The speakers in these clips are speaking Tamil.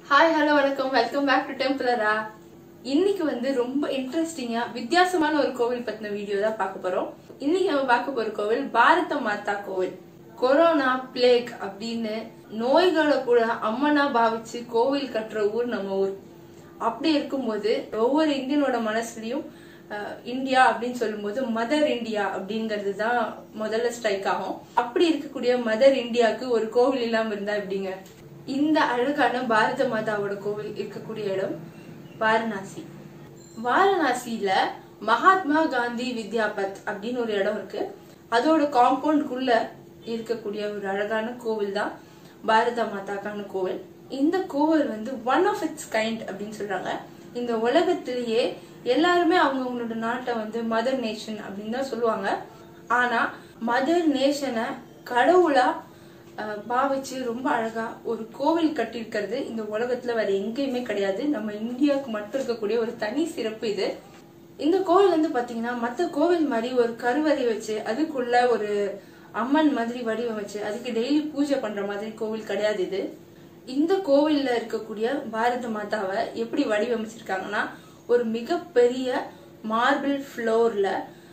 ஹாய் ஹலோ வணக்கம் வெல்கம் பேக் டு டெம்பிளரா இன்னைக்கு வந்து ரொம்ப இன்ட்ரெஸ்டிங்கா வித்தியாசமான ஒரு கோவில் பத்தின வீடியோ தான் பார்க்க போறோம் இன்னைக்கு நம்ம பார்க்க போற கோவில் பாரத மாதா கோவில் கொரோனா பிளேக் அப்படின்னு நோய்களை கூட அம்மனா பாவிச்சு கோவில் கட்டுற ஊர் நம்ம ஊர் அப்படி இருக்கும்போது ஒவ்வொரு இந்தியனோட மனசுலயும் அஹ், இந்தியா அப்படின்னு சொல்லும்போது மதர் இந்தியா அப்படிங்கிறது தான் முதல்ல ஸ்ட்ரைக் ஆகும் அப்படி இருக்கக்கூடிய மதர் இந்தியாவுக்கு ஒரு கோவில் இல்லாம இருந்தா எப்படிங்க இந்த அழகான பாரத மாதாவோட கோவில் இருக்கக்கூடிய இடம் வாரணாசி வாரணாசியில மகாத்மா காந்தி வித்யாபத் அப்படின்னு ஒரு இடம் இருக்கு அதோட காம்பவுண்டுக்குள்ள இருக்கக்கூடிய ஒரு அழகான கோவில் தான் பாரத மாதாக்கான கோவில் இந்த கோவில் வந்து ஒன் ஆஃப் இட்ஸ் கைண்ட் அப்படின்னு சொல்றாங்க இந்த உலகத்திலேயே எல்லாருமே அவங்கவங்களோட நாட்டை வந்து மதர் நேஷன் அப்படின்னு தான் சொல்லுவாங்க ஆனா மதர் நேஷனை கடவுளா அஹ், பாவிச்சு ரொம்ப அழகா ஒரு கோவில் கட்டியிருக்கிறது இந்த உலகத்துல வேற எங்கேயுமே கிடையாது நம்ம இந்தியாவுக்கு மட்டும் இருக்கக்கூடிய ஒரு தனி சிறப்பு இது இந்த கோவில் வந்து பாத்தீங்கன்னா மத்த கோவில் மாதிரி ஒரு கருவறை வச்சு அதுக்குள்ள ஒரு அம்மன் மாதிரி வடிவமைச்சு அதுக்கு டெய்லி பூஜை பண்ற மாதிரி கோவில் கிடையாது இது இந்த கோவில்ல இருக்கக்கூடிய பாரத மாதாவை எப்படி வடிவமைச்சிருக்காங்கன்னா ஒரு மிகப்பெரிய மார்பிள் ஃப்ளோர்ல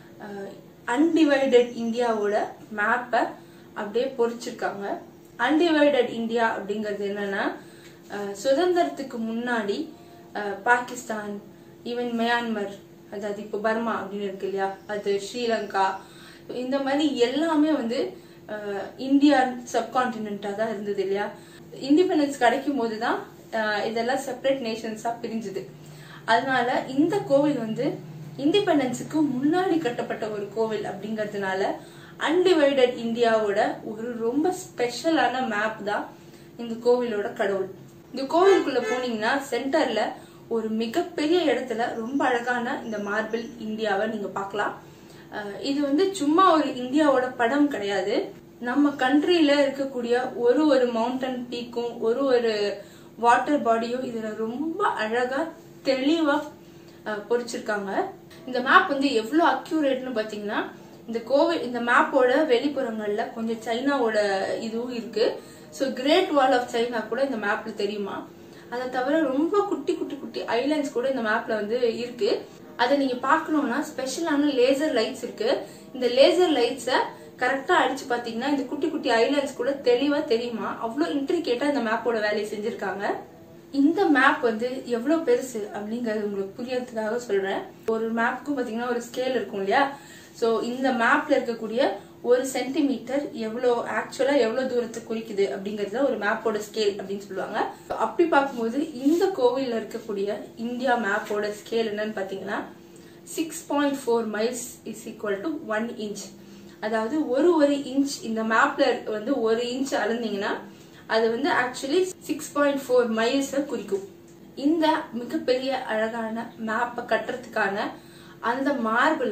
அன்டிவைடட் இந்தியாவோட மேப்பை அப்படியே பொறிச்சிருக்காங்க அன்டிவைடட் இந்தியா அப்படிங்கிறது என்னன்னா அஹ், சுதந்திரத்துக்கு முன்னாடி அஹ், பாகிஸ்தான் ஈவன் மியான்மர் அதாவது இப்போ பர்மா அப்படின்னு இருக்கு இல்லையா அது ஸ்ரீலங்கா இந்த மாதிரி எல்லாமே வந்து அஹ், இந்தியா சப்கான்டினென்டா தான் இருந்தது இல்லையா இண்டிபெண்டன்ஸ் கிடைக்கும் போது தான் அஹ், இதெல்லாம் செப்பரேட் நேஷன்ஸா பிரிஞ்சுது அதனால இந்த கோவில் வந்து இண்டிபெண்டன்ஸுக்கு முன்னாடி கட்டப்பட்ட ஒரு கோவில் அப்படிங்கறதுனால அன்டிவைடட் இந்தியாவோட ஒரு ரொம்ப ஸ்பெஷலான மேப் தான் இந்த கோவிலோட கடவுள் இந்த கோவிலுக்குள்ள போனீங்கன்னா சென்டர்ல ஒரு மிகப்பெரிய இடத்துல ரொம்ப அழகான இந்த மார்பிள் இந்தியாவை நீங்க பார்க்கலாம் அஹ் இது வந்து சும்மா ஒரு இந்தியாவோட படம் கிடையாது நம்ம கண்ட்ரில இருக்கக்கூடிய ஒரு ஒரு மவுண்டன் பீக்கும் ஒரு ஒரு வாட்டர் பாடியும் இதுல ரொம்ப அழகா தெளிவா அஹ், பொறிச்சிருக்காங்க இந்த மேப் வந்து எவ்வளவு அக்யூரேட்னு பாத்தீங்கன்னா இந்த கோவில் இந்த மேப்போட வெளிப்புறங்கள்ல கொஞ்சம் சைனாவோட இதுவும் இருக்கு so great wall of China கூட இந்த மேப்ல தெரியுமா அதை தவிர ரொம்ப குட்டி குட்டி குட்டி ஐலாண்ட்ஸ் கூட இந்த மேப்ல வந்து இருக்கு அதை நீங்க பார்க்கணும்னா ஸ்பெஷலான லேசர் லைட்ஸ் இருக்கு இந்த லேசர் லைட்ஸை கரெக்டா அடிச்சு பாத்தீங்கன்னா இந்த குட்டி குட்டி ஐலாண்ட்ஸ் கூட தெளிவா தெரியுமா அவ்வளவு இன்ட்ரிகேட்டா இந்த மேப்போட வேலையை செஞ்சிருக்காங்க இந்த மேப் வந்து எவ்வளவு பெருசு அப்படிங்கறது உங்களுக்கு புரியறதுக்காக சொல்றேன் ஒரு மேப்க்கும் பாத்தீங்கன்னா ஒரு ஸ்கேல் இருக்கும் இல்லையா சோ இந்த மேப்ல இருக்கக்கூடிய ஒரு சென்டிமீட்டர் எவ்வளவு ஆக்சுவலா எவ்வளவு தூரத்தை குறிக்குது அப்படிங்கறது தான் ஒரு மேப்போட ஸ்கேல் அப்படின்னு சொல்லுவாங்க அப்படி பார்க்கும்போது இந்த கோவில்ல இருக்கக்கூடிய இந்தியா மேப்போட ஸ்கேல் என்னன்னு பாத்தீங்கன்னா six point four miles is equal to one inch அதாவது ஒரு ஒரு இன்ச் இந்த மேப்ல வந்து ஒரு இன்ச் அளந்தீங்கன்னா அது வந்து actually six point four miles குறிக்கும் இந்த மிகப்பெரிய அழகான மேப்பை கட்டுறதுக்கான அந்த மார்பிள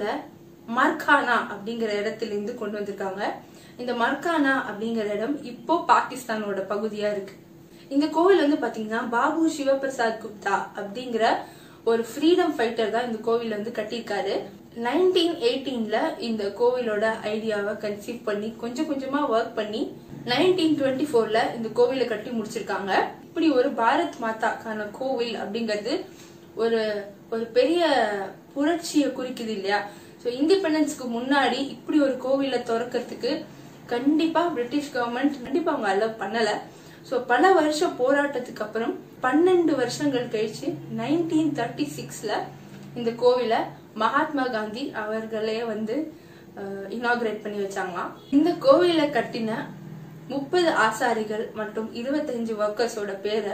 மர்கானா அப்படிங்கிற இடத்துல இருந்து கொண்டு வந்திருக்காங்க இந்த மர்கானா அப்படிங்கிற இடம் இப்போ பாகிஸ்தானோட பகுதியா இருக்கு இந்த கோவில் வந்து பாத்தீங்கன்னா பாபு சிவபிரசாத் குப்தா அப்படிங்கிற ஒரு ஃப்ரீடம் ஃபைட்டர் தான் இந்த கோவில் வந்து கட்டியிருக்காரு நைன்டீன் எயிட்டீன்ல இந்த கோவிலோட ஐடியாவை கன்சீவ் பண்ணி கொஞ்சம் கொஞ்சமா ஒர்க் பண்ணி நைன்டீன் டுவெண்ட்டி ஃபோர்ல இந்த கோவிலை கட்டி முடிச்சிருக்காங்க இப்படி ஒரு பாரத் மாதாக்கான கோவில் அப்படிங்கிறது ஒரு ஒரு பெரிய புரட்சியை குறிக்குது இல்லையா ஸோ இண்டிபெண்டன்ஸ்க்கு முன்னாடி இப்படி ஒரு கோவிலை திறக்கிறதுக்கு கண்டிப்பா பிரிட்டிஷ் கவர்மெண்ட் கண்டிப்பா அவங்க அலோவ் பண்ணல ஸோ பல வருஷம் போராட்டத்துக்கு அப்புறம் பன்னெண்டு வருஷங்கள் கழிச்சு நைன்டீன் தேர்ட்டி சிக்ஸ்ல இந்த கோவிலை மகாத்மா காந்தி அவர்களே வந்து இனாகிரேட் பண்ணி வச்சாங்களாம் இந்த கோவிலை கட்டின முப்பது ஆசாரிகள் மற்றும் இருபத்தஞ்சு ஒர்க்கர்ஸோட பேரை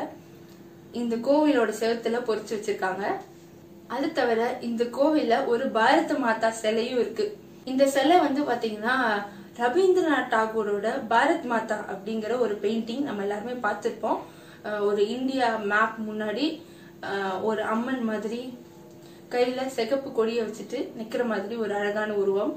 இந்த கோவிலோட செவத்துல பொறிச்சு வச்சிருக்காங்க அது தவிர இந்த கோவில்ல ஒரு பாரத மாதா சிலையும் இருக்கு இந்த சிலை வந்து பாத்தீங்கன்னா ரவீந்திரநாத் டாகூரோட பாரத் மாதா அப்படிங்கிற ஒரு பெயிண்டிங் நம்ம எல்லாருமே பார்த்திருப்போம் அஹ் ஒரு இந்தியா மேப் முன்னாடி அஹ் ஒரு அம்மன் மாதிரி கையில சிகப்பு கொடியை வச்சுட்டு நிக்கிற மாதிரி ஒரு அழகான உருவம்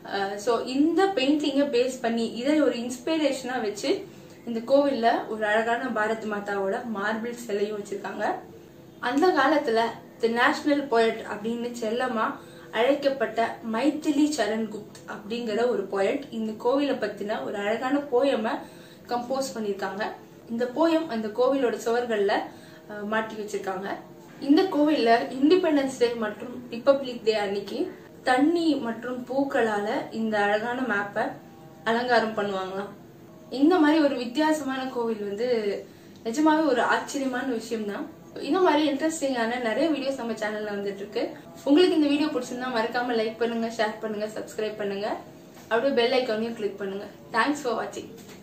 சோ இந்த பெயிண்டிங்கை பேஸ் பண்ணி இதை ஒரு இன்ஸ்பிரேஷனா வச்சு இந்த கோவில்ல ஒரு அழகான பாரத் மாதாவோட மார்பிள் சிலையும் வச்சிருக்காங்க அந்த காலத்துல தி நேஷனல் போயட் அப்படின்னு செல்லமா அழைக்கப்பட்ட மைத்திலி சரண் குப்த் அப்படிங்கிற ஒரு போயட் இந்த கோவிலை பத்தின ஒரு அழகான போயமை கம்போஸ் பண்ணியிருக்காங்க இந்த போயம் அந்த கோவிலோட சுவர்கள்ல அஹ், மாட்டி வச்சிருக்காங்க இந்த கோவில்ல இண்டிபெண்டன்ஸ் டே மற்றும் ரிப்பப்ளிக் டே அன்னைக்கு தண்ணி மற்றும் பூக்களால இந்த அழகான மேப்பை அலங்காரம் பண்ணுவாங்களாம் இந்த மாதிரி ஒரு வித்தியாசமான கோவில் வந்து நிஜமாவே ஒரு ஆச்சரியமான விஷயம் தான் இந்த மாதிரி இன்ட்ரெஸ்டிங்கான நிறைய வீடியோஸ் நம்ம சேனல்ல வந்துட்டு இருக்கு உங்களுக்கு இந்த வீடியோ பிடிச்சிருந்தா மறக்காம லைக் பண்ணுங்க ஷேர் பண்ணுங்க சப்ஸ்கிரைப் பண்ணுங்க அப்படியே பெல் ஐக்கானையும் கிளிக் பண்ணுங்க தேங்க்ஸ் ஃபார் வாட்சிங்